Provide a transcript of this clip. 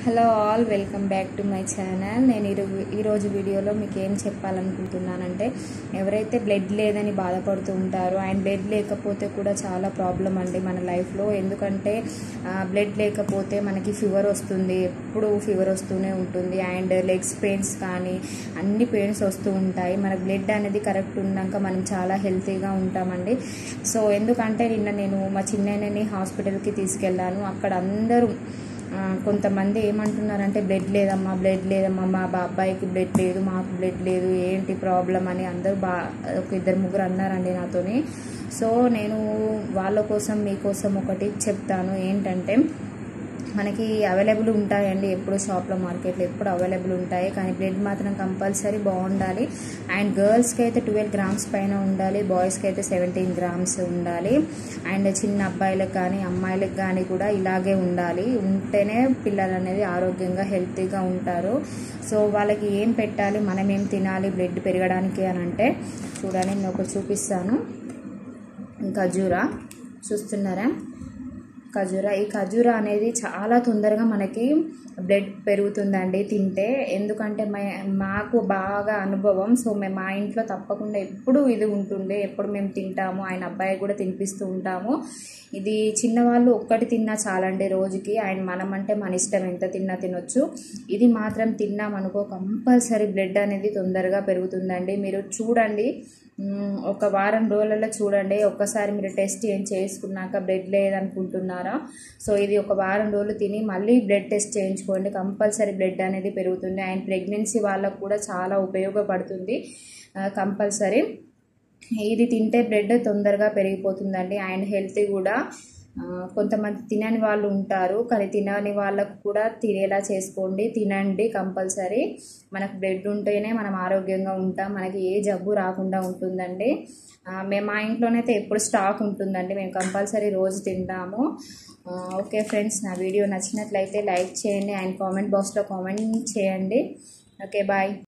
hello all welcome back to my channel నేను ఈరో- ఈరోజు వీడియోలో మీకు ఏం చెప్పాలనుకుంటున్నానంటే ఎవరైతే బ్లడ్ లేదని బాధపడుతూ ఉంటారో అండ్ బ్లడ్ లేకపోతే కూడా చాలా ప్రాబ్లం అండి మన లైఫ్లో ఎందుకంటే బ్లడ్ లేకపోతే మనకి ఫీవర్ వస్తుంది ఎప్పుడు ఫీవర్ వస్తూనే ఉంటుంది అండ్ లెగ్స్ పెయిన్స్ కానీ అన్ని పెయిన్స్ వస్తూ ఉంటాయి మన బ్లడ్ అనేది కరెక్ట్ ఉన్నాక మనం చాలా హెల్తీగా ఉంటామండి సో ఎందుకంటే నిన్న నేను మా చిన్నని హాస్పిటల్కి తీసుకెళ్ళాను అక్కడ అందరూ ఆ, కొంతమంది ఏమంటున్నారంటే బ్లడ్ లేదమ్మా బ్లడ్ లేదమ్మా మా బాబాయికి బ్లడ్ లేదు మాకు బ్లడ్ లేదు ఏంటి ప్రాబ్లం అని అందరూ బా ఒక ఇద్దరు ముగ్గురు అన్నారండి నాతోని సో నేను వాళ్ళ కోసం మీకోసం ఒకటి చెప్తాను ఏంటంటే మనకి అవైలబుల్ ఉంటాయండి ఎప్పుడు షాప్లో మార్కెట్లో ఎప్పుడు అవైలబుల్ ఉంటాయి కానీ బ్లడ్ మాత్రం కంపల్సరీ బాగుండాలి అండ్ గర్ల్స్కి అయితే ట్వెల్వ్ గ్రామ్స్ పైన ఉండాలి బాయ్స్కి అయితే సెవెంటీన్ గ్రామ్స్ ఉండాలి అండ్ చిన్న అబ్బాయిలకు కానీ అమ్మాయిలకు కానీ కూడా ఇలాగే ఉండాలి ఉంటేనే పిల్లలు అనేది ఆరోగ్యంగా హెల్తీగా ఉంటారు సో వాళ్ళకి ఏం పెట్టాలి మనం ఏం తినాలి బ్లడ్ పెరగడానికి అని అంటే చూడండి నేను ఒకటి చూపిస్తాను ఖజూరా చూస్తున్నారా ఖజూరా ఈ ఖజూరా అనేది చాలా తొందరగా మనకి బ్లడ్ పెరుగుతుందండి తింటే ఎందుకంటే మే- మాకు బాగా అనుభవం సో మేము మా ఇంట్లో తప్పకుండా ఎప్పుడు ఇది ఉంటుండే ఎప్పుడు మేము తింటాము ఆయన అబ్బాయి కూడా తినిపిస్తూ ఉంటాము ఇది చిన్నవాళ్ళు ఒక్కటి తిన్నా చాలండి రోజుకి ఆయన మనం అంటే మన ఇష్టం ఎంత తిన్నా తినొచ్చు ఇది మాత్రం తిన్నామనుకో కంపల్సరీ బ్లడ్ అనేది తొందరగా పెరుగుతుందండి మీరు చూడండి మ్మ్, ఒక వారం రోజులలో చూడండి ఒక్కసారి మీరు టెస్ట్ ఏం చేసుకున్నాక బ్లడ్ లేదనుకుంటున్నారా సో ఇది ఒక వారం రోజులు తిని మళ్ళీ బ్లడ్ టెస్ట్ చేయించుకోండి కంపల్సరీ బ్లడ్ అనేది పెరుగుతుంది అండ్ ప్రెగ్నెన్సీ వాళ్ళకు కూడా చాలా ఉపయోగపడుతుంది కంపల్సరీ ఇది తింటే బ్లడ్ తొందరగా పెరిగిపోతుందండి అండ్ హెల్త్ కూడా ఆ, కొంతమంది తినని వాళ్ళు ఉంటారు కానీ తినని వాళ్ళకు కూడా తినేలా చేసుకోండి తినండి కంపల్సరీ మనకు బ్లడ్ ఉంటేనే మనం ఆరోగ్యంగా ఉంటాం మనకి ఏ జబ్బు రాకుండా ఉంటుందండి ఆ, మేము మా ఇంట్లోనైతే ఎప్పుడు స్టాక్ ఉంటుందండి మేము కంపల్సరీ రోజు తింటాము ఆ, ఓకే ఫ్రెండ్స్ నా వీడియో నచ్చినట్లయితే లైక్ చేయండి అండ్ కామెంట్ బాక్స్లో కామెంట్ చేయండి ఓకే బాయ్